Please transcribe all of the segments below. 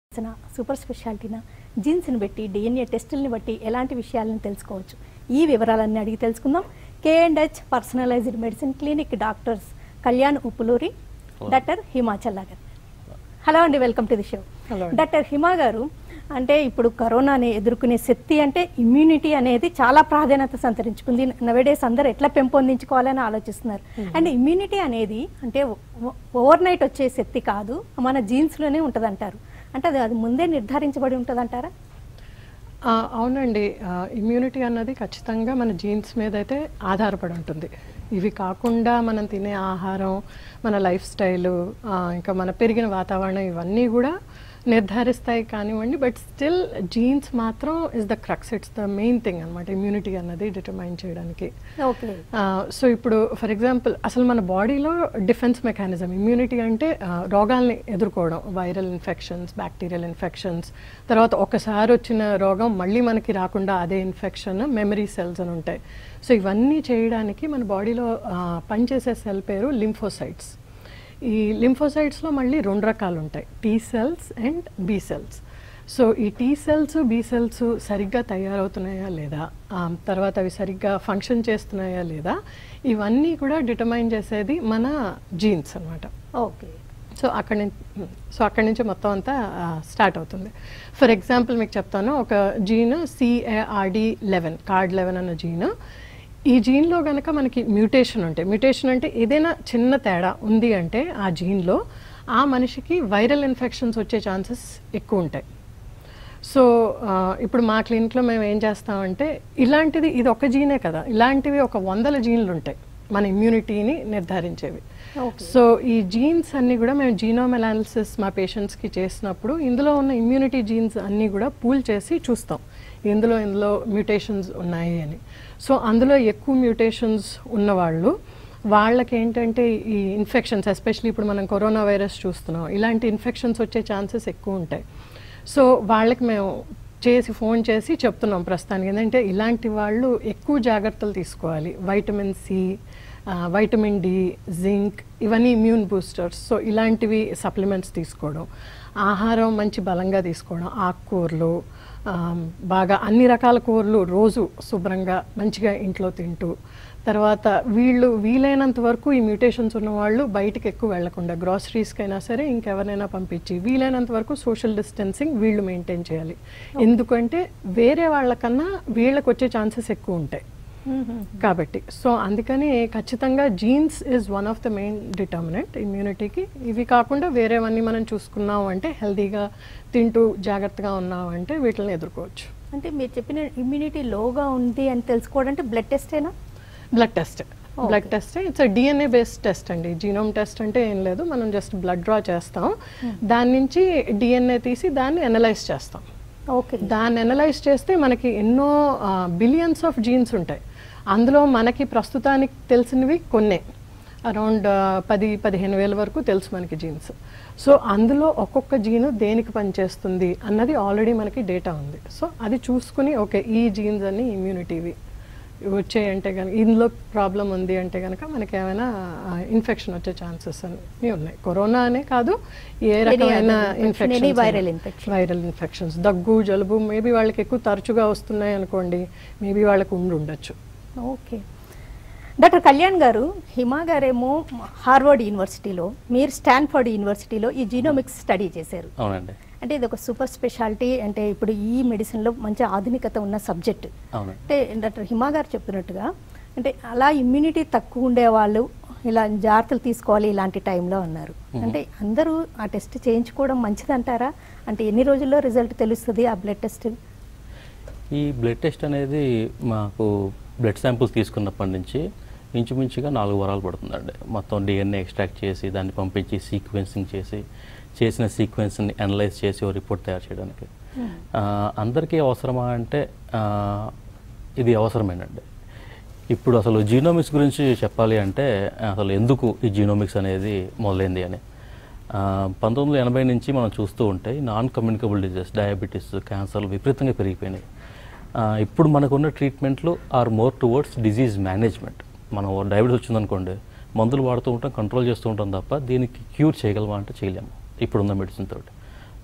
చేసిన సూపర్ స్పెషాలిటీనా జీన్స్ని బట్టి డిఎన్ఏ టెస్టుల్ని బట్టి ఎలాంటి విషయాలను తెలుసుకోవచ్చు ఈ వివరాలన్నీ అడిగి తెలుసుకుందాం K and H personalised medicine clinic doctors Kalyan Uppuluri doctor Himachal garu hello అండి welcome to the show Hello. Doctor Hima గారు అంటే ఇప్పుడు కరోనాని ఎదుర్కొనే శక్తి అంటే ఇమ్యూనిటీ అనేది చాలా ప్రాధాన్యత సంతరించుకుంది నవేడేస్ అందరూ ఎట్లా పెంపొందించుకోవాలని ఆలోచిస్తున్నారు అండ్ ఇమ్యూనిటీ అనేది అంటే ఓవర్ నైట్ వచ్చే శక్తి కాదు మన జీన్స్లోనే ఉంటుంది అంటారు అంటే అది అది ముందే నిర్ధారించబడి ఉంటుంది అంటారా ఆ, అవునండి ఇమ్యూనిటీ అన్నది ఖచ్చితంగా మన జీన్స్ మీద అయితే ఆధారపడి ఉంటుంది ఇవి కాకుండా మనం తినే ఆహారం మన లైఫ్ స్టైలు ఇంకా మన పెరిగిన వాతావరణం ఇవన్నీ కూడా నిర్ధారిస్తాయి కానివ్వండి బట్ స్టిల్ జీన్స్ మాత్రం is the crux it's the main thing అనమాట ఇమ్యూనిటీ అన్నది డిటర్మైన్ చేయడానికి ఓకే సో ఇప్పుడు ఫర్ ఎగ్జాంపుల్ అసలు మన బాడీలో డిఫెన్స్ మెకానిజం ఇమ్యూనిటీ అంటే ఆ, రోగాల్ని ఎదుర్కోవడం వైరల్ ఇన్ఫెక్షన్స్ బ్యాక్టీరియల్ ఇన్ఫెక్షన్స్ తర్వాత ఒకసారి వచ్చిన రోగం మళ్ళీ మనకి రాకుండా అదే ఇన్ఫెక్షన్ మెమరీ సెల్స్ అని ఉంటాయి సో ఇవన్నీ చేయడానికి మన బాడీలో పనిచేసే సెల్ పేరు లింఫోసైట్స్ ఈ లింఫోసైట్స్లో మళ్ళీ రెండు రకాలు ఉంటాయి T cells and B cells so ఈ టీ సెల్స్ బి సెల్స్ సరిగ్గా తయారవుతున్నాయా లేదా ఆ, తర్వాత అవి సరిగ్గా ఫంక్షన్ చేస్తున్నాయా లేదా ఇవన్నీ కూడా డిటర్మైన్ చేసేది మన జీన్స్ అన్నమాట ఓకే సో అక్కడి నుంచి సో అక్కడి నుంచి మొత్తం అంతా స్టార్ట్ అవుతుంది ఫర్ ఎగ్జాంపుల్ మీకు చెప్తాను ఒక gene CARD eleven card eleven అన్న జీన్ ఈ జీన్లో కనుక మనకి మ్యూటేషన్ ఉంటే మ్యూటేషన్ అంటే ఏదైనా చిన్న తేడా ఉంది అంటే ఆ జీన్లో ఆ మనిషికి వైరల్ ఇన్ఫెక్షన్స్ వచ్చే ఛాన్సెస్ ఎక్కువ ఉంటాయి సో ఆ, ఇప్పుడు మా క్లినిక్లో మేము ఏం చేస్తామంటే ఇలాంటిది ఇది ఒక జీనే కదా ఇలాంటివి ఒక వందల జీన్లు ఉంటాయి మన ఇమ్యూనిటీని నిర్ధారించేవి ఓకే సో ఈ జీన్స్ అన్ని కూడా మేము జీనోమ్ అనాలిసిస్ మా పేషెంట్స్కి చేసినప్పుడు ఇందులో ఉన్న ఇమ్యూనిటీ జీన్స్ అన్నీ కూడా పూల్ చేసి చూస్తాం ఇందులో ఇందులో మ్యూటేషన్స్ ఉన్నాయి అని సో అందులో ఎక్కువ మ్యూటేషన్స్ ఉన్నవాళ్ళు వాళ్ళకి ఏంటంటే ఈ ఇన్ఫెక్షన్స్ ఎస్పెషల్లీ ఇప్పుడు మనం కరోనా వైరస్ చూస్తున్నాం ఇలాంటి ఇన్ఫెక్షన్స్ వచ్చే ఛాన్సెస్ ఎక్కువ ఉంటాయి సో వాళ్ళకి మేము చేసి ఫోన్ చేసి చెప్తున్నాం ప్రస్తుతానికి ఏంటంటే ఇలాంటి వాళ్ళు ఎక్కువ జాగ్రత్తలు తీసుకోవాలి vitamin C vitamin D zinc ఇవన్నీ ఇమ్యూన్ బూస్టర్స్ సో ఇలాంటివి సప్లిమెంట్స్ తీసుకోవడం ఆహారం మంచి బలంగా తీసుకోవడం ఆకుకూరలు ఆ, బాగా అన్ని రకాల కూరలు రోజు శుభ్రంగా మంచిగా ఇంట్లో తింటూ తర్వాత వీళ్ళు వీలైనంత వరకు ఈ మ్యూటేషన్స్ ఉన్న వాళ్ళు బయటికి ఎక్కువ వెళ్లకుండా గ్రాసరీస్కైనా సరే ఇంకెవరైనా పంపించి వీలైనంత వరకు సోషల్ డిస్టెన్సింగ్ వీళ్ళు మెయింటైన్ చేయాలి ఎందుకంటే వేరే వాళ్ళకన్నా వీళ్ళకి వచ్చే ఛాన్సెస్ ఎక్కువ ఉంటాయి కాబట్టి సో అందుకని ఖచ్చితంగా genes is one of the main determinant ఇమ్యూనిటీకి ఇవి కాకుండా వేరేవన్నీ మనం చూసుకున్నాం అంటే హెల్తీగా తింటూ జాగ్రత్తగా ఉన్నాం అంటే వీటిని ఎదుర్కోవచ్చు అంటే మీరు చెప్పిన ఇమ్యూనిటీ లోగా ఉంది అని తెలుసుకోవడం అంటే బ్లడ్ టెస్టేనా blood test blood test it's DNA based test అండి జీనోమ్ టెస్ట్ అంటే ఏం లేదు మనం జస్ట్ బ్లడ్ డ్రా చేస్తాం దాని నుంచి డిఎన్ఏ తీసి దాన్ని అనలైజ్ చేస్తాం ఓకే దాన్ని అనలైజ్ చేస్తే మనకి ఎన్నో బిలియన్స్ ఆఫ్ జీన్స్ ఉంటాయి అందులో మనకి ప్రస్తుతానికి తెలిసినవి కొన్నే అరౌండ్ పది పదిహేను వేల వరకు తెలుసు మనకి జీన్స్ సో అందులో ఒక్కొక్క జీన్ దేనికి పనిచేస్తుంది అన్నది ఆల్రెడీ మనకి డేటా ఉంది సో అది చూసుకుని ఓకే ఈ జీన్స్ అన్ని ఇమ్యూనిటీవి వచ్చాయంటే కనుక ఇందులో ప్రాబ్లం ఉంది అంటే కనుక మనకి ఏమైనా ఇన్ఫెక్షన్ వచ్చే ఛాన్సెస్ అన్నీ ఉన్నాయి కరోనా అనే కాదు ఏ రకమైన other infection, any viral infection. Viral infections దగ్గు జలుబు మేబీ వాళ్ళకి ఎక్కువ తరచుగా వస్తున్నాయి అనుకోండి మేబీ వాళ్ళకి ఉండి ఉండొచ్చు ఓకే డాక్టర్ కళ్యాణ్ గారు హిమా గారేమో హార్వర్డ్ యూనివర్సిటీలో మీరు స్టాన్ఫర్డ్ యూనివర్సిటీలో ఈ జీనోమిక్స్ స్టడీ చేశారు అవునండి అంటే ఇది ఒక సూపర్ స్పెషాలిటీ అంటే ఇప్పుడు ఈ మెడిసిన్లో మంచి ఆధునికత ఉన్న సబ్జెక్ట్ అవునండి అంటే డాక్టర్ హిమా గారు చెప్పినట్టుగా అంటే అలా ఇమ్యూనిటీ తక్కువ ఉండే వాళ్ళు ఇలా జాగ్రత్తలు తీసుకోవాలి ఇలాంటి టైంలో అన్నారు అంటే అందరూ ఆ టెస్ట్ చేయించుకోవడం మంచిదంటారా అంటే ఎన్ని రోజుల్లో రిజల్ట్ తెలుస్తుంది ఆ బ్లడ్ టెస్ట్ ఈ బ్లడ్ టెస్ట్ అనేది మాకు బ్లడ్ శాంపుల్స్ తీసుకున్నప్పటి నుంచి ఇంచుమించుగా నాలుగు వారాలు పడుతుందండి మొత్తం డిఎన్ఏ ఎక్స్ట్రాక్ట్ చేసి దాన్ని పంపించి సీక్వెన్సింగ్ చేసి చేసిన సీక్వెన్స్ని అనలైజ్ చేసి ఓ రిపోర్ట్ తయారు చేయడానికి ఆ, అందరికీ అవసరమా అంటే ఆ, ఇది అవసరమేనండి ఇప్పుడు అసలు జీనోమిక్స్ గురించి చెప్పాలి అంటే అసలు ఎందుకు ఈ జీనోమిక్స్ అనేది మొదలైంది అని ఆ, పంతొమ్మిది వందల ఎనభై నుంచి మనం చూస్తూ ఉంటే నాన్ కమ్యూనికబుల్ డిజీజ్ డయాబెటీస్ క్యాన్సర్లు విపరీతంగా పెరిగిపోయినాయి ఆ, ఇప్పుడు మనకున్న ట్రీట్మెంట్లు are more towards disease management మనం డయాబెటీస్ వచ్చిందనుకోండి మందులు వాడుతూ ఉంటాం కంట్రోల్ చేస్తూ ఉంటాం తప్ప దీనికి క్యూర్ చేయగలమా అంటే చేయలేము ఇప్పుడున్న మెడిసిన్ తోటి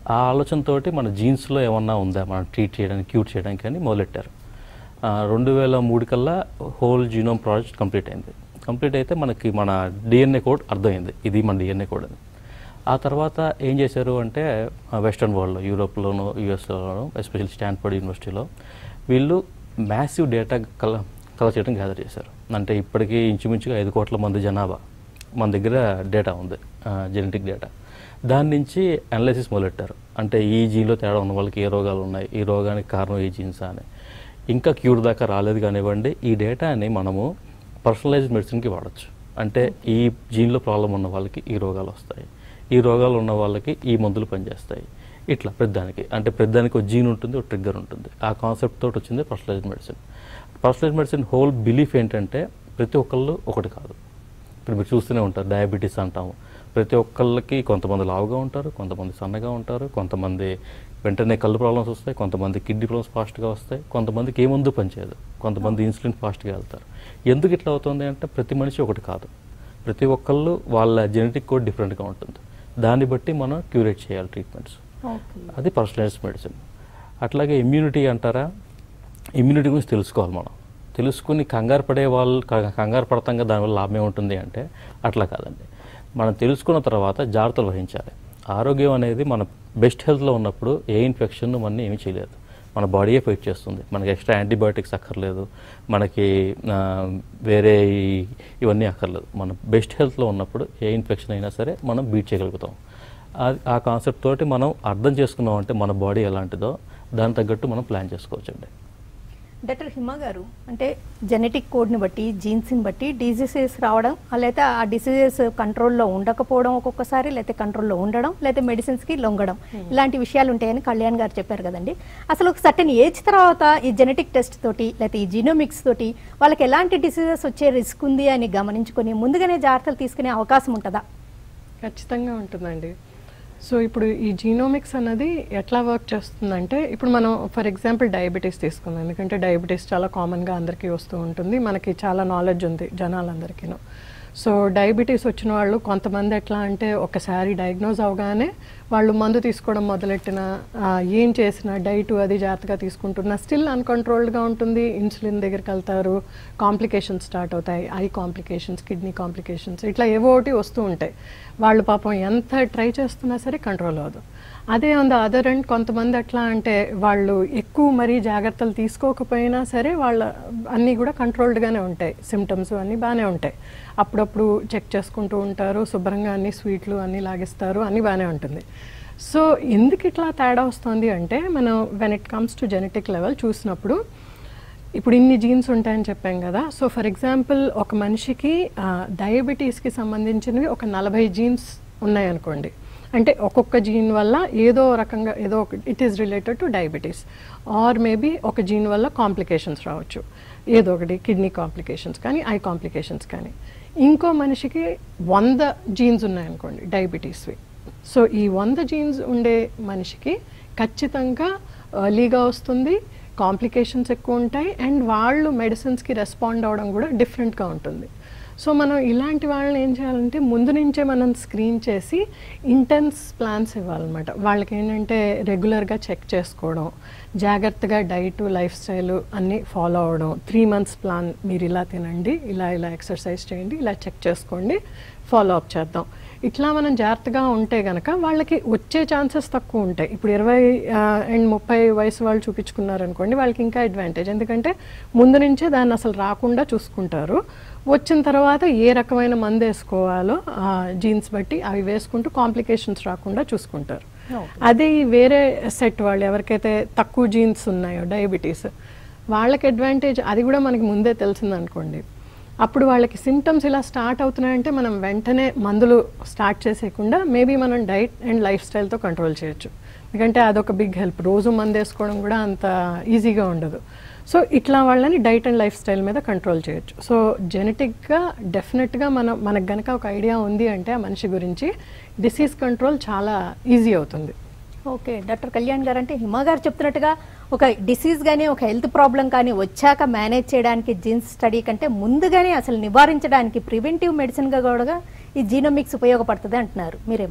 ఆ ఆలోచనతోటి మన జీన్స్లో ఏమన్నా ఉందా మనం ట్రీట్ చేయడానికి క్యూర్ చేయడానికి అని మొదలెట్టారు ఆ, రెండు వేల మూడు కల్లా హోల్ జీనోమ్ ప్రాజెక్ట్ కంప్లీట్ అయింది కంప్లీట్ అయితే మనకి మన డిఎన్ఏ కోడ్ అర్థమైంది ఇది మన డిఎన్ఏ కోడ్ అని ఆ తర్వాత ఏం చేశారు అంటే వెస్ట్రన్ వరల్డ్లో యూరోప్లోను యూఎస్లోను ఎస్పెషల్లీ స్టాన్ఫర్డ్ యూనివర్సిటీలో వీళ్ళు మ్యాసివ్ డేటా కల కలెక్ట్ చేయడం గ్యాదర్ చేశారు అంటే ఇప్పటికీ ఇంచుమించుగా ఐదు కోట్ల మంది జనాభా మన దగ్గర డేటా ఉంది జెనెటిక్ డేటా దాని నుంచి అనాలిసిస్ మొదలెట్టారు అంటే ఈ జీన్లో తేడా ఉన్న వాళ్ళకి ఏ రోగాలు ఉన్నాయి ఈ రోగానికి కారణం ఈ జీన్సా అని ఇంకా క్యూర్ దాకా రాలేదు కానివ్వండి ఈ డేటాని మనము పర్సనలైజ్డ్ మెడిసిన్కి వాడచ్చు అంటే ఈ జీన్లో ప్రాబ్లం ఉన్న వాళ్ళకి ఈ రోగాలు వస్తాయి ఈ రోగాలు ఉన్న వాళ్ళకి ఈ మందులు పనిచేస్తాయి ఇట్లా పెద్దానికి అంటే పెద్దానికి ఒక జీన్ ఉంటుంది ఒక ట్రిగ్గర్ ఉంటుంది ఆ కాన్సెప్ట్ తోటి వచ్చింది personalised medicine personalised medicine whole belief ఏంటంటే ప్రతి ఒక్కళ్ళు ఒకటి కాదు ఇప్పుడు మీరు చూస్తూనే ఉంటారు డయాబెటీస్ అంటాము ప్రతి ఒక్కళ్ళకి కొంతమంది లావుగా ఉంటారు కొంతమంది సన్నగా ఉంటారు కొంతమంది వెంటనే కళ్ళు ప్రాబ్లమ్స్ వస్తాయి కొంతమంది కిడ్నీ ప్రాబ్లమ్స్ ఫాస్ట్గా వస్తాయి కొంతమందికి ఏ మందు పనిచేయదు కొంతమంది ఇన్సులిన్ ఫాస్ట్గా వెళ్తారు ఎందుకు ఇట్లా అవుతుంది అంటే ప్రతి మనిషి ఒకటి కాదు ప్రతి ఒక్కళ్ళు వాళ్ళ జెనెటిక్ కోడ్ డిఫరెంట్గా ఉంటుంది దాన్ని బట్టి మనం క్యూరేట్ చేయాలి ట్రీట్మెంట్స్ ఓకే అది పర్సనలైజ్డ్ మెడిసిన్ అట్లాగే ఇమ్యూనిటీ అంటారా ఇమ్యూనిటీ గురించి తెలుసుకోవాలి మనం తెలుసుకుని కంగారు పడే వాళ్ళు క- కంగారు పడతాం కదా దానివల్ల లాభం ఏముంటుంది అంటే అట్లా కాదండి మనం తెలుసుకున్న తర్వాత జాగ్రత్తలు వహించాలి ఆరోగ్యం అనేది మన బెస్ట్ హెల్త్లో ఉన్నప్పుడు ఏ ఇన్ఫెక్షన్ మన ఏమీ చేయలేదు మన బాడీయే ఫైట్ చేస్తుంది మనకి ఎక్స్ట్రా యాంటీబయాటిక్స్ అక్కర్లేదు మనకి ఆ, వేరే ఈ- ఇవన్నీ అక్కర్లేదు మన బెస్ట్ హెల్త్లో ఉన్నప్పుడు ఏ ఇన్ఫెక్షన్ అయినా సరే మనం బీట్ చేయగలుగుతాం ఆ- ఆ కాన్సెప్ట్ తోటి మనం అర్థం చేసుకున్నాం అంటే మన బాడీ ఎలాంటిదో దానికి తగ్గట్టు మనం ప్లాన్ చేసుకోవచ్చండి డాక్టర్ హిమ గారు అంటే జెనెటిక్ కోడ్ని బట్టి జీన్స్ని బట్టి డిసీజెస్ రావడం లేకపోతే ఆ డిసీజెస్ కంట్రోల్లో ఉండకపోవడం ఒక్కొక్కసారి లేకపోతే కంట్రోల్లో ఉండడం లేకపోతే మెడిసిన్స్కి లొంగడం ఇలాంటి విషయాలు ఉంటాయని కళ్యాణ్ గారు చెప్పారు కదండి అసలు ఒక సర్టన్ ఏజ్ తర్వాత ఈ జెనెటిక్ టెస్ట్ తోటి లేకపోతే ఈ జీనోమిక్స్ తోటి వాళ్ళకి ఎలాంటి డిసీజెస్ వచ్చే రిస్క్ ఉంది అని గమనించుకొని ముందుగానే జాగ్రత్తలు తీసుకునే అవకాశం ఉంటుందా ఖచ్చితంగా ఉంటుందండి సో ఇప్పుడు ఈ జీనోమిక్స్ అన్నది ఎట్లా వర్క్ చేస్తుందంటే ఇప్పుడు మనం ఫర్ ఎగ్జాంపుల్ డయాబెటీస్ తీసుకుందాం ఎందుకంటే డయాబెటీస్ చాలా కామన్గా అందరికీ వస్తూ ఉంటుంది మనకి చాలా నాలెడ్జ్ ఉంది జనాలందరికీను సో డయాబెటీస్ వచ్చిన వాళ్ళు కొంతమంది ఎట్లా అంటే ఒకసారి డయాగ్నోజ్ అవగానే వాళ్ళు మందు తీసుకోవడం మొదలెట్టిన ఆ, ఏం చేసినా డైట్ అది జాగ్రత్తగా తీసుకుంటున్నా స్టిల్ అన్కంట్రోల్డ్గా ఉంటుంది ఇన్సులిన్ దగ్గరికి వెళ్తారు కాంప్లికేషన్స్ స్టార్ట్ అవుతాయి ఐ కాంప్లికేషన్స్ కిడ్నీ కాంప్లికేషన్స్ ఇట్లా ఏవో ఒకటి వస్తూ ఉంటాయి వాళ్ళు పాపం ఎంత ట్రై చేస్తున్నా సరే కంట్రోల్ అవ్వదు అదే ఆన్ ద అదర్ అండ్ కొంతమంది ఎట్లా అంటే వాళ్ళు ఎక్కువ మరీ జాగ్రత్తలు తీసుకోకపోయినా సరే వాళ్ళ అన్నీ కూడా కంట్రోల్డ్గానే ఉంటాయి సిమ్టమ్స్ అన్నీ బాగానే ఉంటాయి అప్పుడప్పుడు చెక్ చేసుకుంటూ ఉంటారు శుభ్రంగా అన్ని స్వీట్లు అన్నీ లాగిస్తారు అన్నీ బాగానే ఉంటుంది సో ఎందుకు ఇట్లా తేడా వస్తుంది అంటే మనం when it comes to genetic level చూసినప్పుడు ఇప్పుడు ఇన్ని జీన్స్ ఉంటాయని చెప్పాం కదా సో ఫర్ ఎగ్జాంపుల్ ఒక మనిషికి డయాబెటీస్కి సంబంధించినవి ఒక నలభై జీన్స్ ఉన్నాయనుకోండి అంటే ఒక్కొక్క జీన్ వల్ల ఏదో రకంగా ఏదో ఒక it is related to diabetes or maybe ఒక జీన్ వల్ల కాంప్లికేషన్స్ రావచ్చు ఏదో ఒకటి కిడ్నీ కాంప్లికేషన్స్ కానీ ఐ కాంప్లికేషన్స్ కానీ ఇంకో మనిషికి వంద జీన్స్ ఉన్నాయనుకోండి డయాబెటీస్వి సో ఈ వంద జీన్స్ ఉండే మనిషికి ఖచ్చితంగా ఎర్లీగా వస్తుంది కాంప్లికేషన్స్ ఎక్కువ ఉంటాయి అండ్ వాళ్ళు మెడిసిన్స్కి రెస్పాండ్ అవ్వడం కూడా డిఫరెంట్గా ఉంటుంది సో మనం ఇలాంటి వాళ్ళని ఏం చేయాలంటే ముందు నుంచే మనం స్క్రీన్ చేసి ఇంటెన్స్ ప్లాన్స్ ఇవ్వాలన్నమాట వాళ్ళకి ఏంటంటే రెగ్యులర్గా చెక్ చేసుకోవడం జాగ్రత్తగా డైట్ లైఫ్ స్టైల్ అన్నీ ఫాలో అవ్వడం త్రీ మంత్స్ ప్లాన్ మీరు ఇలా తినండి ఇలా ఇలా ఎక్సర్సైజ్ చేయండి ఇలా చెక్ చేసుకోండి ఫాలో అప్ చేద్దాం ఇట్లా మనం జాగ్రత్తగా ఉంటే గనక వాళ్ళకి వచ్చే ఛాన్సెస్ తక్కువ ఉంటాయి ఇప్పుడు ఇరవై అండ్ ముప్పై వయసు వాళ్ళు చూపించుకున్నారనుకోండి వాళ్ళకి ఇంకా అడ్వాంటేజ్ ఎందుకంటే ముందు నుంచే దాన్ని అసలు రాకుండా చూసుకుంటారు వచ్చిన తర్వాత ఏ రకమైన మందు వేసుకోవాలో జీన్స్ బట్టి అవి వేసుకుంటూ కాంప్లికేషన్స్ రాకుండా చూసుకుంటారు అదే ఈ వేరే సెట్ వాళ్ళు ఎవరికైతే తక్కువ జీన్స్ ఉన్నాయో డయాబెటీస్ వాళ్ళకి అడ్వాంటేజ్ అది కూడా మనకి ముందే తెలిసిందనుకోండి అప్పుడు వాళ్ళకి సిమ్టమ్స్ ఇలా స్టార్ట్ అవుతున్నాయంటే మనం వెంటనే మందులు స్టార్ట్ చేసేయకుండా మేబీ మనం డైట్ అండ్ లైఫ్ స్టైల్తో కంట్రోల్ చేయొచ్చు ఎందుకంటే అదొక బిగ్ హెల్ప్ రోజు మందు వేసుకోవడం కూడా అంత ఈజీగా ఉండదు సో ఇట్లా వాళ్ళని డైట్ అండ్ లైఫ్ స్టైల్ మీద కంట్రోల్ చేయొచ్చు సో జెనెటిక్గా డెఫినెట్గా మనం మనకు గనక ఒక ఐడియా ఉంది అంటే ఆ మనిషి గురించి డిసీజ్ కంట్రోల్ చాలా ఈజీ అవుతుంది ఓకే డాక్టర్ కళ్యాణ్ గారు అంటే హిమ గారు చెప్తున్నట్టుగా ఒక డిసీజ్ కానీ ఒక హెల్త్ ప్రాబ్లం కానీ వచ్చాక మేనేజ్ చేయడానికి జీన్స్ స్టడీ కంటే ముందుగానే అసలు నివారించడానికి ప్రివెంటివ్ మెడిసిన్గా కూడా ఈ జీనోమిక్స్ ఉపయోగపడుతుంది అంటున్నారు మీరేమంటారు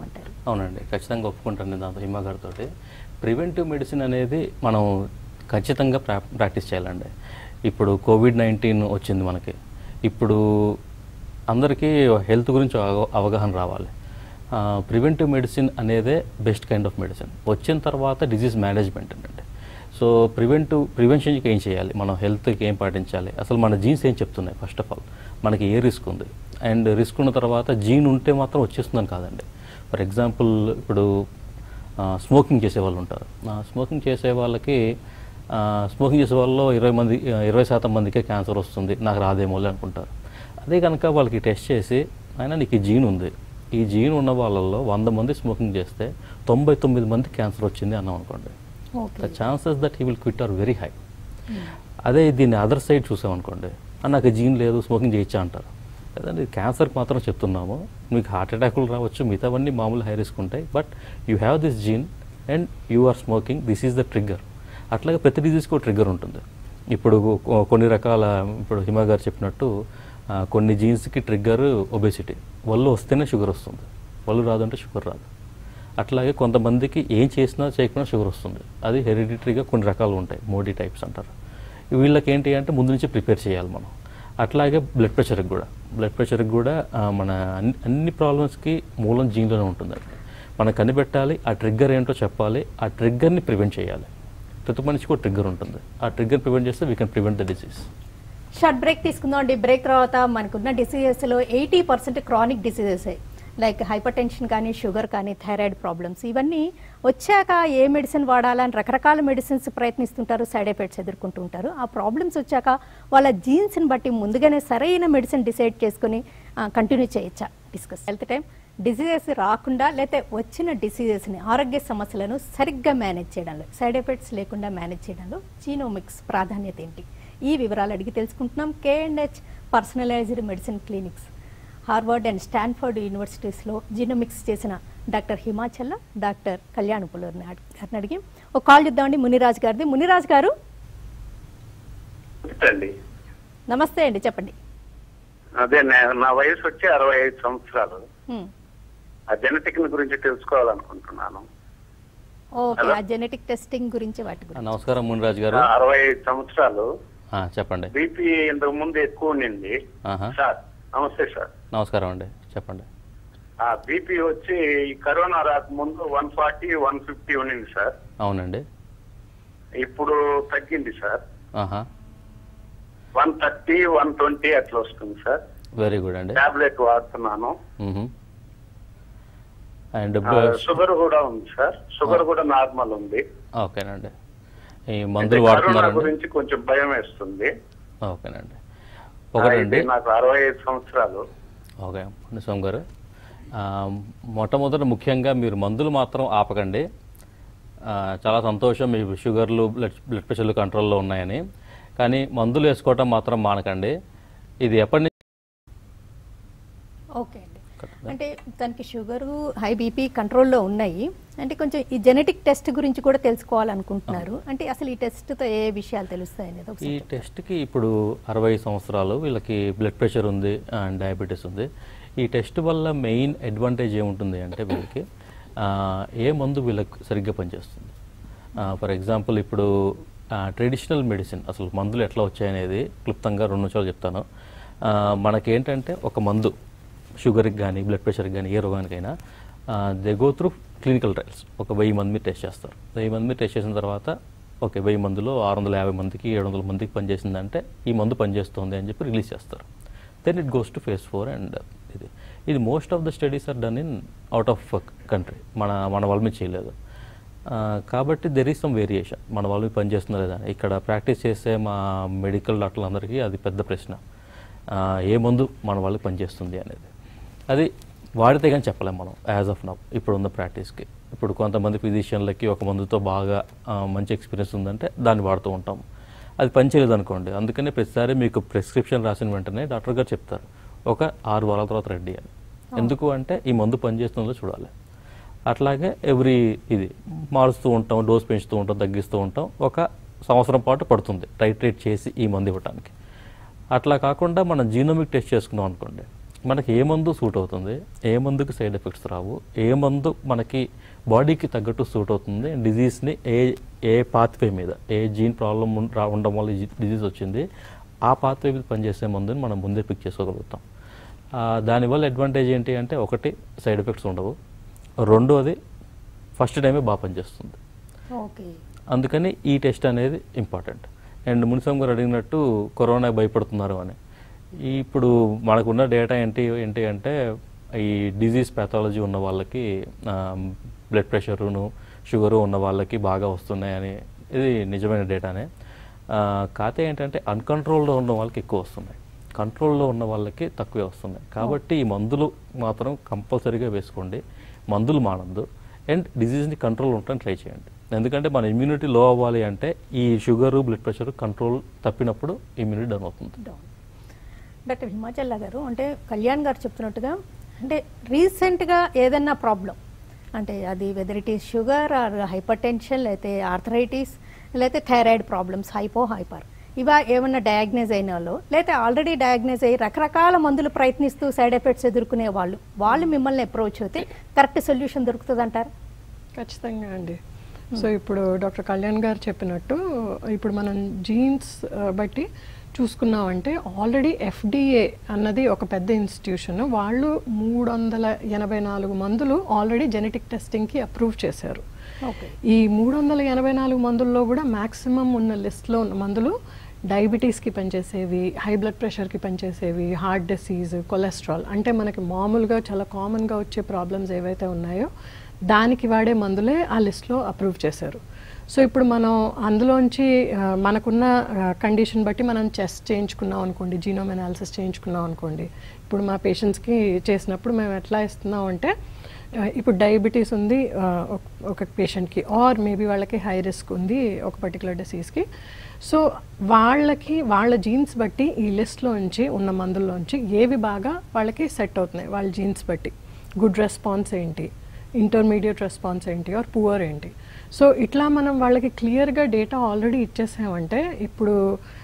అవునండి ఖచ్చితంగా ఒప్పుకుంటాను నేను దాంతో హిమా గారితో ప్రివెంటివ్ మెడిసిన్ అనేది మనం ఖచ్చితంగా ప్రా ప్రాక్టీస్ చేయాలండి ఇప్పుడు కోవిడ్ నైన్టీన్ వచ్చింది మనకి ఇప్పుడు అందరికీ హెల్త్ గురించి అవ- అవగాహన రావాలి ప్రివెంటివ్ మెడిసిన్ అనేదే బెస్ట్ కైండ్ ఆఫ్ మెడిసిన్ వచ్చిన తర్వాత డిజీజ్ మేనేజ్మెంట్ అండి సో ప్రివెంటివ్ ప్రివెన్షన్కి ఏం చేయాలి మనం హెల్త్కి ఏం పాటించాలి అసలు మన జీన్స్ ఏం చెప్తున్నాయి ఫస్ట్ ఆఫ్ ఆల్ మనకి ఏ రిస్క్ ఉంది అండ్ రిస్క్ ఉన్న తర్వాత జీన్ ఉంటే మాత్రం వచ్చేస్తుందని కాదండి ఫర్ ఎగ్జాంపుల్ ఇప్పుడు స్మోకింగ్ చేసే వాళ్ళు ఉంటారు స్మోకింగ్ చేసే వాళ్ళకి స్మోకింగ్ చేసే వాళ్ళలో ఇరవై మంది ఆ, ఇరవై శాతం మందికే క్యాన్సర్ వస్తుంది నాకు రాదేమో అనుకుంటారు అదే కనుక వాళ్ళకి టెస్ట్ చేసి అయినా నీకు ఈ జీన్ ఉంది ఈ జీన్ ఉన్న వాళ్ళల్లో వంద మంది స్మోకింగ్ చేస్తే తొంభై తొమ్మిది మంది క్యాన్సర్ వచ్చింది అన్నాం అనుకోండి okay the chances that he will quit are very high అదే దీన్ని అదర్ సైడ్ చూసామనుకోండి "ఆ, నాకు జీన్ లేదు స్మోకింగ్ చేయొచ్చా అంటారు లేదండి క్యాన్సర్కి మాత్రం చెప్తున్నాము మీకు హార్ట్ అటాకులు రావచ్చు మిగతావన్నీ మామూలు హై రిస్క్ ఉంటాయి but you have this gene and you are smoking this is the trigger అట్లాగే ప్రతి డిజీజ్కి ఒక ట్రిగ్గర్ ఉంటుంది ఇప్పుడు కొ- కొన్ని రకాల ఇప్పుడు హిమా గారు చెప్పినట్టు ఆ, కొన్ని జీన్స్కి ట్రిగ్గర్ ఒబేసిటీ వల్లు వస్తేనే షుగర్ వస్తుంది వల్లు రాదంటే షుగర్ రాదు అట్లాగే కొంతమందికి ఏం చేసినా చేయకపోయినా షుగర్ వస్తుంది అది హెరిడిటరీగా కొన్ని రకాలు ఉంటాయి మోడీ టైప్స్ అంటారు వీళ్ళకి ఏంటి అంటే ముందు నుంచి ప్రిపేర్ చేయాలి మనం అట్లాగే బ్లడ్ ప్రెషర్కి కూడా బ్లడ్ ప్రెషర్కి కూడా ఆ, మన అన్ని అన్ని ప్రాబ్లమ్స్కి మూలం జీన్లోనే ఉంటుందండి మనం కనిపెట్టాలి ఆ ట్రిగ్గర్ ఏంటో చెప్పాలి ఆ ట్రిగ్గర్ని ప్రివెంట్ చేయాలి ప్రతి మనిషికి ఒక ట్రిగ్గర్ ఉంటుంది ఆ ట్రిగ్గర్ ప్రివెంట్ చేస్తే we can prevent the disease short break తీసుకుందాం అండి బ్రేక్ తర్వాత మనకున్న డిసీజెస్లో eighty percent chronic diseases like hypertension కానీ షుగర్ కానీ థైరాయిడ్ ప్రాబ్లమ్స్ ఇవన్నీ వచ్చాక ఏ మెడిసిన్ వాడాలని రకరకాల మెడిసిన్స్ ప్రయత్నిస్తుంటారు సైడ్ ఎఫెక్ట్స్ ఎదుర్కొంటూ ఉంటారు ఆ ప్రాబ్లమ్స్ వచ్చాక వాళ్ళ జీన్స్ని బట్టి ముందుగానే సరైన మెడిసిన్ డిసైడ్ చేసుకుని కంటిన్యూ చేయొచ్చా డిస్కస్ హెల్త్ టైం డిసీజెస్ రాకుండా లేకపోతే వచ్చిన డిసీజెస్ని ఆరోగ్య సమస్యలను సరిగ్గా మేనేజ్ చేయడంలో సైడ్ ఎఫెక్ట్స్ లేకుండా మేనేజ్ చేయడంలో జీనోమిక్స్ ప్రాధాన్యత ఏంటి ఈ వివరాలు అడిగి తెలుసుకుంటున్నాం K and H personalised medicine clinics Harvard and Stanford యూనివర్సిటీస్లో జీనోమిక్స్ చేసిన డాక్టర్ హిమాచల్ డాక్టర్ కళ్యాణ్ పులూర్ని గారిని అడిగి ఒక కాల్ చూద్దామండి మునిరాజ్ గారిది మునిరాజ్ గారు అండి నమస్తే అండి చెప్పండి అదే నే- నా వయసు వచ్చి అరవై ఐదు సంవత్సరాలు హ్మ్. ఆ జెనెటిక్ గురించి తెలుసుకోవాలనుకుంటున్నాను ఓకే హలో. ఆ జెనెటిక్ టెస్టింగ్ గురించి వాటి గురించి నమస్కారం మునిరాజ్ గారు ఆ అరవై ఐదు సంవత్సరాలు ఆ, చెప్పండి బీపీ ఇంతకు ముందు ఎక్కువ ఉండింది ఆహా. సార్ నమస్తే సార్ నమస్కారం అండి చెప్పండి ఆ బీపీ వచ్చి ఈ కరోనా రాకముందు వన్ ఫార్టీ వన్ ఫిఫ్టీ ఉండింది సార్ అవునండి ఇప్పుడు తగ్గింది సార్ ఆహా వన్ థర్టీ వన్ ట్వంటీ అట్లా వస్తుంది సార్ వెరీ గుడ్ అండి టాబ్లెట్ వాడుతున్నాను అండ్ ఆ, షుగర్ కూడా ఉంది సార్ షుగర్ కూడా నార్మల్ ఉంది ఓకేనండి ఈ అయితే మందులు కరోనా వాడుతున్నారండి గురించి కొంచెం భయం వేస్తుంది ఓకేనండి ఒకటండి అయితే నాకు అరవై ఐదు సంవత్సరాలు ఓకే స్వామి గారు ఆ, మొట్టమొదట ముఖ్యంగా మీరు మందులు మాత్రం ఆపకండి ఆ, చాలా సంతోషం మీ షుగర్లు బ్లడ్ బ్లడ్ ప్రెషర్లు కంట్రోల్లో ఉన్నాయని కానీ మందులు వేసుకోవటం మాత్రం మానకండి ఇది ఎప్పటి నుంచి ఓకే అండి అంటే తనకి షుగరు హై బీపీ కంట్రోల్లో ఉన్నాయి అంటే కొంచెం ఈ జెనెటిక్ టెస్ట్ గురించి కూడా తెలుసుకోవాలనుకుంటున్నారు అంటే అసలు ఈ టెస్ట్తో ఏ విషయాలు తెలుస్తాయి అనేది ఈ ఒకసారి చెప్పండి. టెస్ట్కి ఇప్పుడు అరవై సంవత్సరాలు వీళ్ళకి బ్లడ్ ప్రెషర్ ఉంది అండ్ డయాబెటీస్ ఉంది ఈ టెస్ట్ వల్ల మెయిన్ అడ్వాంటేజ్ ఏముంటుంది అంటే వీళ్ళకి ఆ, ఏ మందు వీళ్ళకి సరిగ్గా పనిచేస్తుంది ఫర్ ఎగ్జాంపుల్ ఇప్పుడు ట్రెడిషనల్ మెడిసిన్ అసలు మందులు ఎట్లా వచ్చాయనేది క్లుప్తంగా రెండు నిమిషాలు చెప్తాను ఆ, మనకేంటంటే ఒక మందు షుగర్కి కానీ బ్లడ్ ప్రెషర్కి కానీ ఏ రోగానికైనా they go through clinical trials ఒక వెయ్యి మంది మీరు టెస్ట్ చేస్తారు వెయ్యి మంది మీరు టెస్ట్ చేసిన తర్వాత ఓకే వెయ్యి మందిలో ఆరు వందల యాభై మందికి ఏడు వందల మందికి పనిచేసిందంటే ఈ మందు పనిచేస్తుంది అని చెప్పి రిలీజ్ చేస్తారు then it goes to phase four and ఇది ఇది most of the studies are done in out of country మన మన వాళ్ళ మీద చేయలేదు ఆ, కాబట్టి దెర్ ఈస్ సమ్ వేరియేషన్ మన వాళ్ళు పనిచేస్తుందా లేదా అని. ఇక్కడ ప్రాక్టీస్ చేసే మా మెడికల్ డాక్టర్లందరికీ అది పెద్ద ప్రశ్న ఆ, ఏ మందు మన వాళ్ళకి పనిచేస్తుంది అనేది అది వాడితే కానీ చెప్పలేం మనం యాజ్ ఆఫ్ నవ్ ఇప్పుడు ఉన్న ప్రాక్టీస్కి ఇప్పుడు కొంతమంది ఫిజిషియన్లకి ఒక మందుతో బాగా ఆ, మంచి ఎక్స్పీరియన్స్ ఉందంటే దాన్ని వాడుతూ ఉంటాం అది పనిచేయలేదు అనుకోండి అందుకనే ప్రతిసారి మీకు ప్రిస్క్రిప్షన్ రాసిన వెంటనే డాక్టర్ గారు చెప్తారు ఒక ఆరు వారాల తర్వాత రెడీ అని ఎందుకు అంటే ఈ మందు పనిచేస్తుందో చూడాలి అట్లాగే ఎవ్రీ ఇది మారుస్తూ ఉంటాం డోస్ పెంచుతూ ఉంటాం తగ్గిస్తూ ఉంటాం ఒక సంవత్సరం పాటు పడుతుంది టైట్రేట్ చేసి ఈ మందు ఇవ్వడానికి అట్లా కాకుండా మనం జీనోమిక్ టెస్ట్ చేసుకున్నాం అనుకోండి మనకి ఏ మందు సూట్ అవుతుంది ఏ మందుకి సైడ్ ఎఫెక్ట్స్ రావు ఏ మందు మనకి బాడీకి తగ్గట్టు సూట్ అవుతుంది డిజీజ్ని ఏ ఏ పాత్వే మీద ఏ జీన్ ప్రాబ్లం ఉండడం వల్ల డిజీజ్ వచ్చింది ఆ పాత్వే మీద పనిచేసే మందుని మనం ముందే పిక్ చేసుకోగలుగుతాం ఆ, దానివల్ల అడ్వాంటేజ్ ఏంటి అంటే ఒకటి సైడ్ ఎఫెక్ట్స్ ఉండవు రెండోది ఫస్ట్ టైమే బాగా పనిచేస్తుంది ఓకే అందుకని ఈ టెస్ట్ అనేది ఇంపార్టెంట్ అండ్ మునిసం గారు అడిగినట్టు కరోనా భయపడుతున్నారు అని ఈ ఇప్పుడు మనకున్న డేటా ఏంటి ఏంటి అంటే ఈ డిజీజ్ ప్యాథాలజీ ఉన్న వాళ్ళకి బ్లడ్ ప్రెషరును షుగరు ఉన్న వాళ్ళకి బాగా వస్తున్నాయని ఇది నిజమైన డేటానే ఆ, కాకపోతే ఏంటంటే అన్కంట్రోల్లో ఉన్న వాళ్ళకి ఎక్కువ వస్తున్నాయి కంట్రోల్లో ఉన్న వాళ్ళకి తక్కువే వస్తున్నాయి కాబట్టి ఈ మందులు మాత్రం కంపల్సరీగా వేసుకోండి మందులు మానద్దు అండ్ డిజీజ్ని కంట్రోల్ ఉండటం ట్రై చేయండి ఎందుకంటే మన ఇమ్యూనిటీ లో అవ్వాలి అంటే ఈ షుగరు బ్లడ్ ప్రెషర్ కంట్రోల్ తప్పినప్పుడు ఇమ్యూనిటీ డౌన్ అవుతుంది డౌన్ డాక్టర్ హిమాచల్లా గారు అంటే కళ్యాణ్ గారు చెప్తున్నట్టుగా అంటే రీసెంట్గా ఏదన్నా ప్రాబ్లం అంటే అది whether it is sugar or hypertension లేకపోతే ఆర్థరైటిస్ లేకపోతే థైరాయిడ్ ప్రాబ్లమ్స్ హైపో హైపర్ ఇవా ఏమన్నా డయాగ్నైజ్ అయిన వాళ్ళు లేకపోతే ఆల్రెడీ డయాగ్నైజ్ అయ్యి రకరకాల మందులు ప్రయత్నిస్తూ సైడ్ ఎఫెక్ట్స్ ఎదుర్కొనే వాళ్ళు వాళ్ళు మిమ్మల్ని అప్రోచ్ అయితే కరెక్ట్ సొల్యూషన్ దొరుకుతుంది అంటారు ఖచ్చితంగా అండి సో ఇప్పుడు డాక్టర్ కళ్యాణ్ గారు చెప్పినట్టు ఇప్పుడు మనం జీన్స్ బట్టి చూసుకున్నామంటే ఆల్రెడీ ఎఫ్డిఏ అన్నది ఒక పెద్ద ఇన్స్టిట్యూషన్ వాళ్ళు మూడు వందల ఎనభై నాలుగు మందులు ఆల్రెడీ జెనెటిక్ టెస్టింగ్కి అప్రూవ్ చేశారు ఓకే ఈ మూడు వందల ఎనభై నాలుగు మందుల్లో కూడా మ్యాక్సిమం ఉన్న లిస్ట్లో ఉన్న మందులు డయాబెటీస్కి పనిచేసేవి హై బ్లడ్ ప్రెషర్కి పనిచేసేవి హార్ట్ డిసీజ్ కొలెస్ట్రాల్ అంటే మనకి మామూలుగా చాలా కామన్గా వచ్చే ప్రాబ్లమ్స్ ఏవైతే ఉన్నాయో దానికి వాడే మందులే ఆ లిస్ట్లో అప్రూవ్ చేశారు సో ఇప్పుడు మనం అందులోంచి ఆ, మనకున్న కండిషన్ బట్టి మనం చెస్ట్ చేయించుకున్నాం అనుకోండి జీనోమ్ అనాలిసిస్ చేయించుకున్నాం అనుకోండి ఇప్పుడు మా పేషెంట్స్కి చేసినప్పుడు మేము ఎట్లా ఇస్తున్నాం అంటే ఆ, ఇప్పుడు డయాబెటీస్ ఉంది ఆ, ఒక- ఒక పేషెంట్కి ఆర్ మేబీ వాళ్ళకి హై రిస్క్ ఉంది ఒక పర్టికులర్ డిసీజ్కి సో వాళ్ళకి వాళ్ళ జీన్స్ బట్టి ఈ లిస్ట్లోంచి ఉన్న మందుల్లోంచి ఏవి బాగా వాళ్ళకి సెట్ అవుతున్నాయి వాళ్ళ జీన్స్ బట్టి గుడ్ రెస్పాన్స్ ఏంటి ఇంటర్మీడియట్ రెస్పాన్స్ ఏంటి ఆర్ పువర్ ఏంటి సో ఇట్లా మనం వాళ్ళకి క్లియర్గా డేటా ఆల్రెడీ ఇచ్చేసామంటే ఇప్పుడు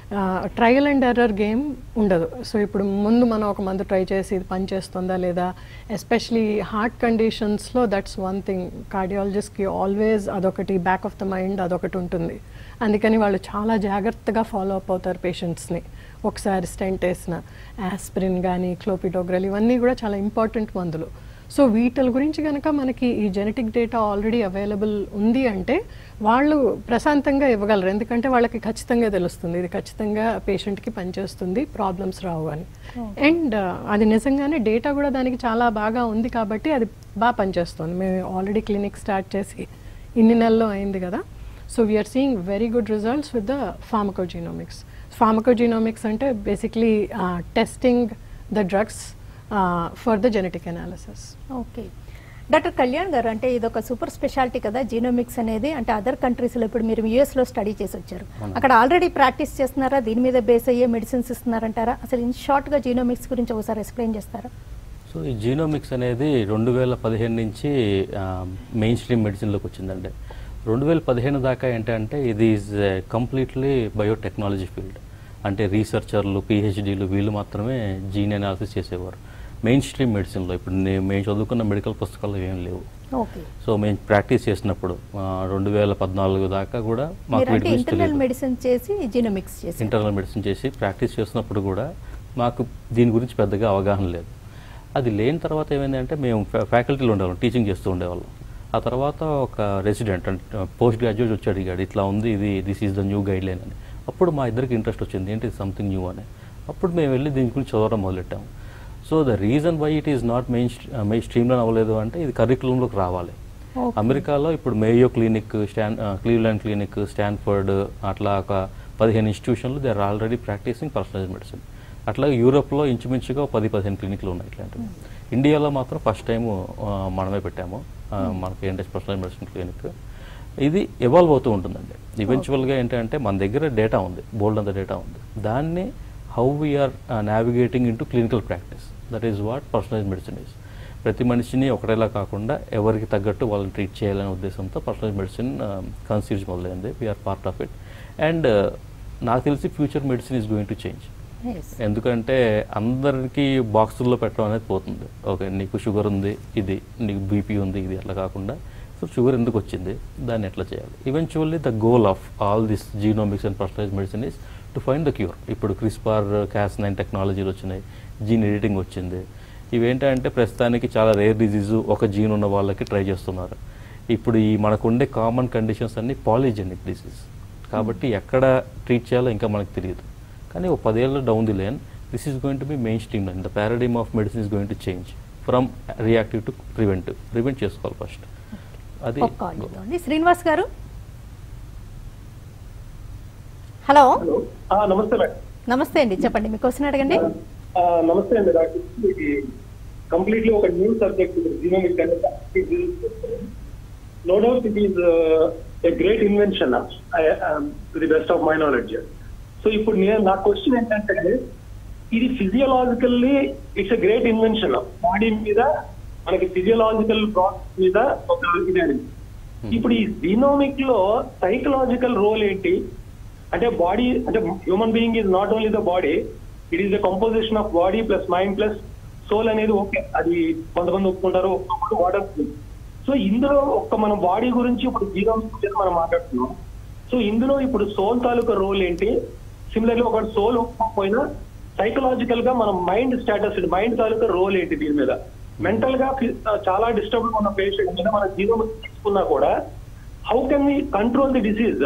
ట్రయల్ అండ్ ఎర్రర్ గేమ్ ఉండదు సో ఇప్పుడు ముందు మనం ఒక మందు ట్రై చేసి ఇది పనిచేస్తుందా లేదా ఎస్పెషలీ హార్ట్ కండిషన్స్లో దట్స్ వన్ థింగ్ కార్డియాలజిస్ట్కి ఆల్వేస్ అదొకటి బ్యాక్ ఆఫ్ ద మైండ్ అదొకటి ఉంటుంది అందుకని వాళ్ళు చాలా జాగ్రత్తగా ఫాలో అప్ అవుతారు పేషెంట్స్ని ఒకసారి స్టెంట్ వేసిన ఆస్పిరిన్ కానీ క్లోపిడోగ్రల్ ఇవన్నీ కూడా చాలా ఇంపార్టెంట్ మందులు సో వీటి గురించి కనుక మనకి ఈ జెనెటిక్ డేటా ఆల్రెడీ అవైలబుల్ ఉంది అంటే వాళ్ళు ప్రశాంతంగా ఇవ్వగలరు ఎందుకంటే వాళ్ళకి ఖచ్చితంగా తెలుస్తుంది ఇది ఖచ్చితంగా పేషెంట్కి పనిచేస్తుంది ప్రాబ్లమ్స్ రావు అని అండ్ అది నిజంగానే డేటా కూడా దానికి చాలా బాగా ఉంది కాబట్టి అది బాగా పనిచేస్తుంది మేము ఆల్రెడీ క్లినిక్ స్టార్ట్ చేసి ఇన్ని నెలల్లో అయింది కదా so we are seeing very good results with the pharmacogenomics pharmacogenomics అంటే basically testing the drugs for the genetic analysis okay doctor Kalyan గారు అంటే ఇది ఒక సూపర్ స్పెషాలిటీ కదా జీనోమిక్స్ అనేది అంటే అదర్ కంట్రీస్లో ఇప్పుడు మీరు US లో స్టడీ చేసి వచ్చారు అక్కడ ఆల్రెడీ ప్రాక్టీస్ చేస్తున్నారా దీని మీద బేస్ అయ్యే మెడిసిన్స్ ఇస్తున్నారంటారా అసలు ఇన్ షార్ట్గా జీనోమిక్స్ గురించి ఒకసారి ఎక్స్ప్లెయిన్ చేస్తారా సో ఈ జీనోమిక్స్ అనేది రెండు వేల పదిహేను నుంచి మెయిన్ స్ట్రీమ్ మెడిసిన్లోకి వచ్చిందండి రెండు వేల పదిహేను దాకా ఏంటంటే ఇది ఈజ్ కంప్లీట్లీ బయోటెక్నాలజీ ఫీల్డ్ అంటే రీసెర్చర్లు పిహెచ్డీలు వీళ్ళు మాత్రమే జీన్ అనాలిసిస్ చేసేవారు మెయిన్ స్ట్రీమ్ మెడిసిన్లో ఇప్పుడు నే- మేము చదువుకున్న మెడికల్ పుస్తకాలు ఏం లేవు ఓకే సో మేము ప్రాక్టీస్ చేసినప్పుడు రెండు వేల పద్నాలుగు దాకా కూడా మాకు మీరు వీటి అంటే గురించి ఇంటర్నల్ తెలియదు మెడిసిన్ చేసి జీనోమిక్స్ చేసి ఇంటర్నల్ మెడిసిన్ చేసి ప్రాక్టీస్ చేస్తున్నప్పుడు కూడా మాకు దీని గురించి పెద్దగా అవగాహన లేదు అది లేని తర్వాత ఏమైందంటే మేము ఫ్యా- ఫ్యాకల్టీలో ఉండేవాళ్ళం టీచింగ్ చేస్తూ ఉండేవాళ్ళం ఆ తర్వాత ఒక రెసిడెంట్ అంటే పోస్ట్ గ్రాడ్యుయేట్ వచ్చి అడిగాడు ఇట్లా ఉంది ఇది this is the new guideline అని అప్పుడు మా ఇద్దరికి ఇంట్రెస్ట్ వచ్చింది ఏంటి సంథింగ్ న్యూ అని అప్పుడు మేము వెళ్ళి దీని గురించి చదవడం మొదలెట్టాము so the reason why it is not main మెయిన్ స్ట్రీమ్లో అవ్వలేదు అంటే ఇది కరికులంలోకి రావాలి Okay. అమెరికాలో ఇప్పుడు మేయో క్లినిక్ స్టాన్ క్లీవ్లాండ్ క్లినిక్ స్టాన్ఫర్డ్ అట్లా ఒక పదిహేను ఇన్స్టిట్యూషన్లు they are already practising personalize medicine అట్లాగే యూరోప్లో ఇంచుమించుగా ఒక పది పదిహేను క్లినిక్లు ఉన్నాయి ఇట్లాంటివి ఇండియాలో మాత్రం ఫస్ట్ టైం మనమే పెట్టాము ఆ, మనకి ఏంటంటే పర్సనలైజ్ మెడిసిన్ క్లినిక్ ఇది ఎవాల్వ్ అవుతూ ఉంటుందండి ఈవెన్చువల్గా ఏంటంటే మన దగ్గర డేటా ఉంది బోల్డ్ అంత డేటా ఉంది దాన్ని how we are navigating into clinical practice that is what personalize medicine is ప్రతి మనిషిని ఒకటేలా కాకుండా ఎవరికి తగ్గట్టు వాళ్ళని ట్రీట్ చేయాలనే ఉద్దేశంతో పర్సనల్ మెడిసిన్ కన్సీవ్స్ మొదలైంది we are part of it and నాకు తెలిసి future medicine is going to change Yes. ఎందుకంటే అందరికీ బాక్సుల్లో పెట్టడం అనేది పోతుంది ఓకే నీకు షుగర్ ఉంది ఇది నీకు బీపీ ఉంది ఇది అట్లా కాకుండా సో షుగర్ ఎందుకు వచ్చింది దాన్ని ఎట్లా చేయాలి eventually the goal of all this genomics and personalize medicine is to find the cure ఇప్పుడు క్రిస్పార్ క్యాస్ నైన్ టెక్నాలజీలు వచ్చినాయి జీన్ ఎడిటింగ్ వచ్చింది ఇవేంటంటే ప్రస్తుతానికి చాలా రేర్ డిజీజు ఒక జీన్ ఉన్న వాళ్ళకి ట్రై చేస్తున్నారు ఇప్పుడు ఈ మనకుండే కామన్ కండిషన్స్ అన్ని పాలిజెనిక్ డిసీజ్ కాబట్టి ఎక్కడ ట్రీట్ చేయాలో ఇంకా మనకు తెలియదు కానీ ఒక పదేళ్ళ down the line this is going to be mainstream line the paradigm of medicine is going to change from reactive to preventive prevent చేసుకోవాలి ఫస్ట్ అది ఒక కాల్ చేద్దామండి శ్రీనివాస్ గారు హలో హలో ఆ, నమస్తే మేడం నమస్తే అండి చెప్పండి మీ క్వశ్చన్ అడగండి ఆ, నమస్తే అండి డాక్టర్ ఇది కంప్లీట్లీ ఒక న్యూ సబ్జెక్ట్ జీనోమిక్ అనేది no doubt it is a great invention to the best of my knowledge so ఇప్పుడు నేను నా క్వశ్చన్ ఏంటంటే ఇది physiologically it's a great invention body మీద మనకి ఫిజియలాజికల్ ప్రాసెస్ మీద ఒక ఇది అనేది ఇప్పుడు ఈ జీనోమిక్ లో సైకలాజికల్ రోల్ ఏంటి అంటే బాడీ అంటే human being is not only the body it is the composition of body plus mind plus soul అనేది ఓకే అది కొంతమంది ఒప్పుకుంటారు ఒక్కొక్కరు వాడచ్చు సో ఇందులో ఒక్క మన బాడీ గురించి ఇప్పుడు జీనోమిక్ గురించి మనం మాట్లాడుతున్నాం సో ఇందులో ఇప్పుడు సోల్ తాలూకా రోల్ ఏంటి సిమిలర్లీ ఒక సోల్ ఒప్పుకోకపోయినా సైకలాజికల్ గా మన మైండ్ స్టేటస్ మైండ్ తాలూకా రోల్ ఏంటి దీని మీద మెంటల్ గా ఫి- చాలా డిస్టర్బ్ ఉన్న పేషెంట్ మీద మన జీనోమిక్ తీసుకున్నా కూడా how can we control the disease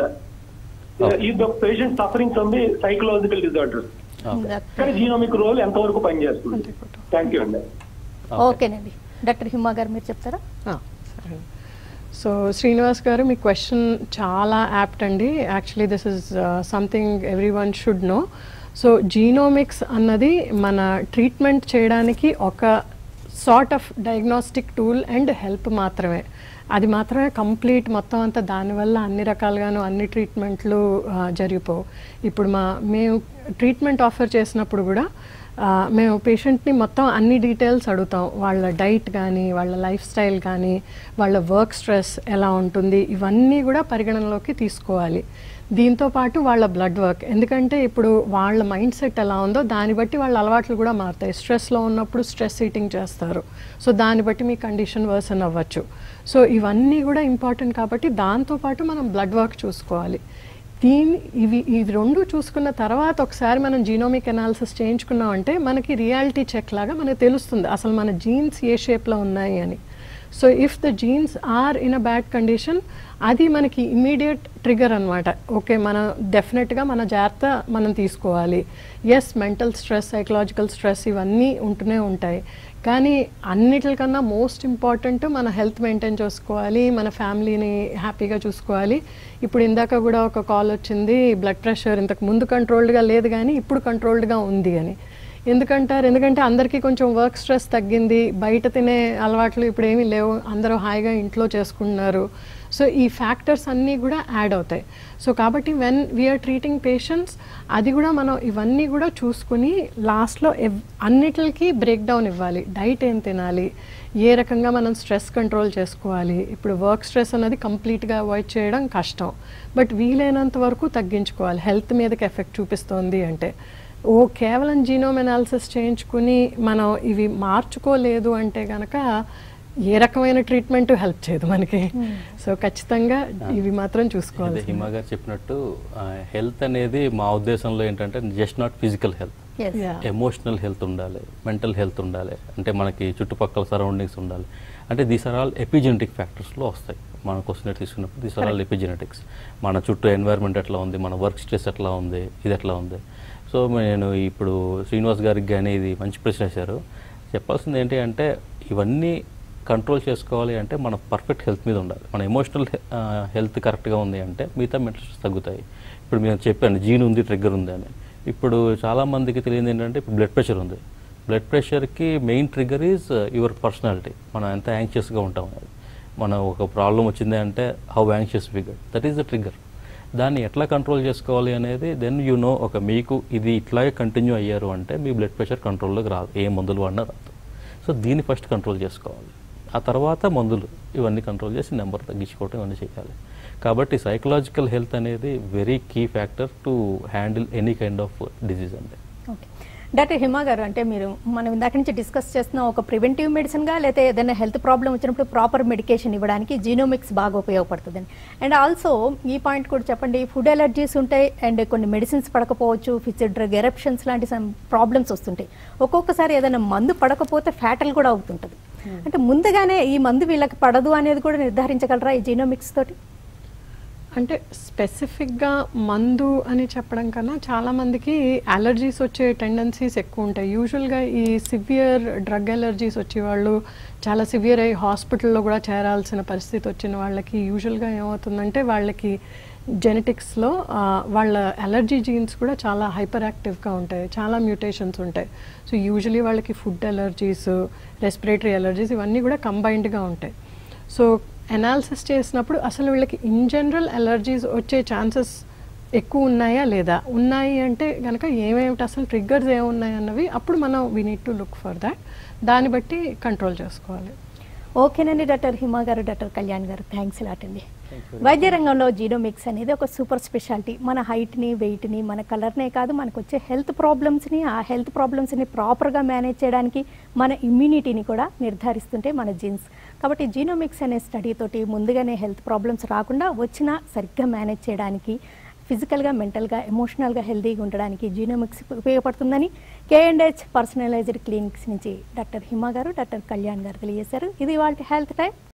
ఈ the patient suffering from the psychological disorder కానీ జీనోమిక్ రోల్ ఎంతవరకు పనిచేస్తుంది థ్యాంక్ యూ అండి ఓకేనండి డాక్టర్ హిమా గారు మీరు చెప్తారా ఆ, సరే సో శ్రీనివాస్ గారు మీ క్వశ్చన్ చాలా యాప్ట్ అండి actually this is something everyone should know so genomics అన్నది మన ట్రీట్మెంట్ చేయడానికి ఒక sort of diagnostic tool and help మాత్రమే అది మాత్రమే కంప్లీట్ మొత్తం అంతా దానివల్ల అన్ని రకాలుగాను అన్ని ట్రీట్మెంట్లు ఆ, జరిగిపోవు ఇప్పుడు మా మేము ట్రీట్మెంట్ ఆఫర్ చేసినప్పుడు కూడా ఆ, మేము పేషెంట్ని మొత్తం అన్ని డీటెయిల్స్ అడుగుతాం వాళ్ళ డైట్ కానీ వాళ్ళ లైఫ్ స్టైల్ కానీ వాళ్ళ వర్క్ స్ట్రెస్ ఎలా ఉంటుంది ఇవన్నీ కూడా పరిగణనలోకి తీసుకోవాలి దీంతో పాటు వాళ్ళ బ్లడ్ వర్క్ ఎందుకంటే ఇప్పుడు వాళ్ళ మైండ్ సెట్ ఎలా ఉందో దాన్ని బట్టి వాళ్ళ అలవాట్లు కూడా మారుతాయి స్ట్రెస్లో ఉన్నప్పుడు స్ట్రెస్ ఈటింగ్ చేస్తారు సో దాన్ని బట్టి మీ కండిషన్ వర్సన్ అవ్వచ్చు సో ఇవన్నీ కూడా ఇంపార్టెంట్ కాబట్టి దాంతోపాటు మనం బ్లడ్ వర్క్ చూసుకోవాలి దీని ఇవి ఇవి రెండు చూసుకున్న తర్వాత ఒకసారి మనం జీనోమిక్ అనాలిసిస్ చేయించుకున్నాం అంటే మనకి రియాలిటీ చెక్ లాగా మనకు తెలుస్తుంది అసలు మన జీన్స్ ఏ షేప్లో ఉన్నాయి అని so if the genes are in a bad condition అది మనకి ఇమీడియట్ ట్రిగర్ అనమాట ఓకే మన డెఫినెట్గా మన జాగ్రత్త మనం తీసుకోవాలి yes mental stress psychological stress ఇవన్నీ ఉంటూనే ఉంటాయి కానీ అన్నిటికన్నా మోస్ట్ ఇంపార్టెంట్ మన హెల్త్ మెయింటైన్ చేసుకోవాలి మన ఫ్యామిలీని హ్యాపీగా చూసుకోవాలి ఇప్పుడు ఇందాక కూడా ఒక కాల్ వచ్చింది బ్లడ్ ప్రెషర్ ఇంతకు ముందు కంట్రోల్డ్గా లేదు కానీ ఇప్పుడు కంట్రోల్డ్గా ఉంది అని ఎందుకంటారు ఎందుకంటే అందరికీ కొంచెం వర్క్ స్ట్రెస్ తగ్గింది బయట తినే అలవాట్లు ఇప్పుడు ఏమీ లేవు అందరూ హాయిగా ఇంట్లో చేసుకుంటున్నారు సో ఈ ఫ్యాక్టర్స్ అన్నీ కూడా యాడ్ అవుతాయి సో కాబట్టి వెన్ వీఆర్ ట్రీటింగ్ పేషెంట్స్ అది కూడా మనం ఇవన్నీ కూడా చూసుకుని లాస్ట్లో ఎవ్ అన్నిటికి బ్రేక్ డౌన్ ఇవ్వాలి డైట్ ఏం తినాలి ఏ రకంగా మనం స్ట్రెస్ కంట్రోల్ చేసుకోవాలి ఇప్పుడు వర్క్ స్ట్రెస్ అనేది కంప్లీట్గా అవాయిడ్ చేయడం కష్టం బట్ వీలైనంత వరకు తగ్గించుకోవాలి హెల్త్ మీదకి ఎఫెక్ట్ చూపిస్తోంది అంటే ఓ కేవలం జీనోమ్ అనాలిసిస్ చేయించుకుని మనం ఇవి మార్చుకోలేదు అంటే గనక ఏ రకమైన ట్రీట్మెంట్ హెల్ప్ చేయదు మనకి సో ఖచ్చితంగా ఇవి మాత్రం అదే చూసుకోవాలి హిమా గారు చెప్పినట్టు హెల్త్ అనేది మా ఉద్దేశంలో ఏంటంటే just not physical health yes Yeah. Emotional health ఉండాలి మెంటల్ హెల్త్ ఉండాలి అంటే మనకి చుట్టుపక్కల సరౌండింగ్స్ ఉండాలి అంటే దీస్ ఆర్ ఆల్ ఎపిజెనెటిక్ ఫ్యాక్టర్స్లో వస్తాయి మన క్వశ్చన్ తీసుకున్నప్పుడు దీస్ ఆర్ ఆల్ ఎపిజెనెటిక్స్ మన చుట్టూ ఎన్వైర్న్మెంట్ ఎట్లా ఉంది మన వర్క్ స్ట్రెస్ ఎట్లా ఉంది ఇది ఎట్లా ఉంది సో నేను ఇప్పుడు శ్రీనివాస్ గారికి కానీ ఇది మంచి ప్రశ్న వేశారు చెప్పాల్సింది ఏంటి అంటే ఇవన్నీ కంట్రోల్ చేసుకోవాలి అంటే మన పర్ఫెక్ట్ హెల్త్ మీద ఉండాలి మన ఎమోషనల్ హెల్త్ కరెక్ట్గా ఉంది అంటే మిగతా మెంటల్ స్ట్రెస్ తగ్గుతాయి ఇప్పుడు నేను చెప్పాను జీన్ ఉంది ట్రిగ్గర్ ఉంది అని ఇప్పుడు చాలా మందికి తెలియదు ఏంటంటే ఇప్పుడు బ్లడ్ ప్రెషర్ ఉంది బ్లడ్ ప్రెషర్కి main trigger is your personality మనం ఎంత యాంగ్షియస్గా ఉంటాం అనేది మన ఒక ప్రాబ్లం వచ్చింది అంటే how anxious figure that is the trigger దాన్ని ఎట్లా కంట్రోల్ చేసుకోవాలి అనేది దెన్ యూ నో ఒక మీకు ఇది ఇట్లాగే కంటిన్యూ అయ్యారు అంటే మీ బ్లడ్ ప్రెషర్ కంట్రోల్లోకి రాదు ఏ మందులు వాడినా రాదు సో దీన్ని ఫస్ట్ కంట్రోల్ చేసుకోవాలి ఆ తర్వాత మందులు ఇవన్నీ కంట్రోల్ చేసి నెంబర్ తగ్గించుకోవటం ఇవన్నీ చేయాలి కాబట్టి సైకలాజికల్ హెల్త్ అనేది very key factor to handle any kind of disease అండి ఓకే డాక్టర్ హిమా గారు అంటే మీరు మనం ఇందాక నుంచి డిస్కస్ చేస్తున్న ఒక ప్రివెంటివ్ మెడిసిన్గా లేకపోతే ఏదైనా హెల్త్ ప్రాబ్లం వచ్చినప్పుడు ప్రాపర్ మెడికేషన్ ఇవ్వడానికి జీనోమిక్స్ బాగా ఉపయోగపడుతుందని అండ్ ఆల్సో ఈ పాయింట్ కూడా చెప్పండి ఫుడ్ ఎలర్జీస్ ఉంటాయి అండ్ కొన్ని మెడిసిన్స్ పడకపోవచ్చు ఫిక్స్డ్ డ్రగ్ ఎరప్షన్స్ లాంటి సమ్ ప్రాబ్లమ్స్ వస్తుంటాయి ఒక్కొక్కసారి ఏదైనా మందు పడకపోతే ఫ్యాటల్ కూడా అవుతుంటుంది అంటే ముందుగానే ఈ మందు వీళ్ళకి పడదు అనేది కూడా నిర్ధారించగలరా ఈ జీనోమిక్స్ తోటి అంటే స్పెసిఫిక్గా మందు అని చెప్పడం కన్నా చాలా మందికి అలర్జీస్ వచ్చే టెండెన్సీస్ ఎక్కువ ఉంటాయి యూజువల్గా ఈ సివియర్ డ్రగ్ అలర్జీస్ వచ్చేవాళ్ళు చాలా సివియర్ అయ్యి హాస్పిటల్లో కూడా చేరాల్సిన పరిస్థితి వచ్చిన వాళ్ళకి యూజువల్గా ఏమవుతుందంటే వాళ్ళకి జెనెటిక్స్లో వాళ్ళ అలర్జీ జీన్స్ కూడా చాలా హైపర్ యాక్టివ్గా ఉంటాయి చాలా మ్యూటేషన్స్ ఉంటాయి సో యూజువలీ వాళ్ళకి ఫుడ్ అలర్జీస్ రెస్పిరేటరీ అలర్జీస్ ఇవన్నీ కూడా కంబైన్డ్గా ఉంటాయి సో అనాలిసిస్ చేసినప్పుడు అసలు వీళ్ళకి ఇన్ జనరల్ అలర్జీస్ వచ్చే ఛాన్సెస్ ఎక్కువ ఉన్నాయా లేదా ఉన్నాయి అంటే కనుక ఏమేమిటి అసలు ట్రిగ్గర్స్ ఏమున్నాయి అన్నవి అప్పుడు మనం we need to look for that దాన్ని బట్టి కంట్రోల్ చేసుకోవాలి ఓకేనండి డాక్టర్ హిమా గారు డాక్టర్ కళ్యాణ్ గారు థ్యాంక్స్ లాట్ అండి వైద్య రంగంలో జీనోమిక్స్ అనేది ఒక సూపర్ స్పెషాలిటీ మన హైట్ని వెయిట్ని మన కలర్నే కాదు మనకు వచ్చే హెల్త్ ప్రాబ్లమ్స్ని ఆ హెల్త్ ప్రాబ్లమ్స్ని ప్రాపర్గా మేనేజ్ చేయడానికి మన ఇమ్యూనిటీని కూడా నిర్ధారిస్తుంటే మన జీన్స్ కాబట్టి జీనోమిక్స్ అనే స్టడీ తోటి ముందుగానే హెల్త్ ప్రాబ్లమ్స్ రాకుండా వచ్చినా సరిగ్గా మేనేజ్ చేయడానికి ఫిజికల్గా మెంటల్గా ఎమోషనల్గా హెల్తీగా ఉండడానికి జీనోమిక్స్ ఉపయోగపడుతుందని కేఎండ్హెచ్ పర్సనలైజ్డ్ క్లినిక్స్ నుంచి డాక్టర్ హిమా గారు డాక్టర్ కళ్యాణ్ గారు తెలియజేశారు ఇది వాళ్ళ హెల్త్ టైం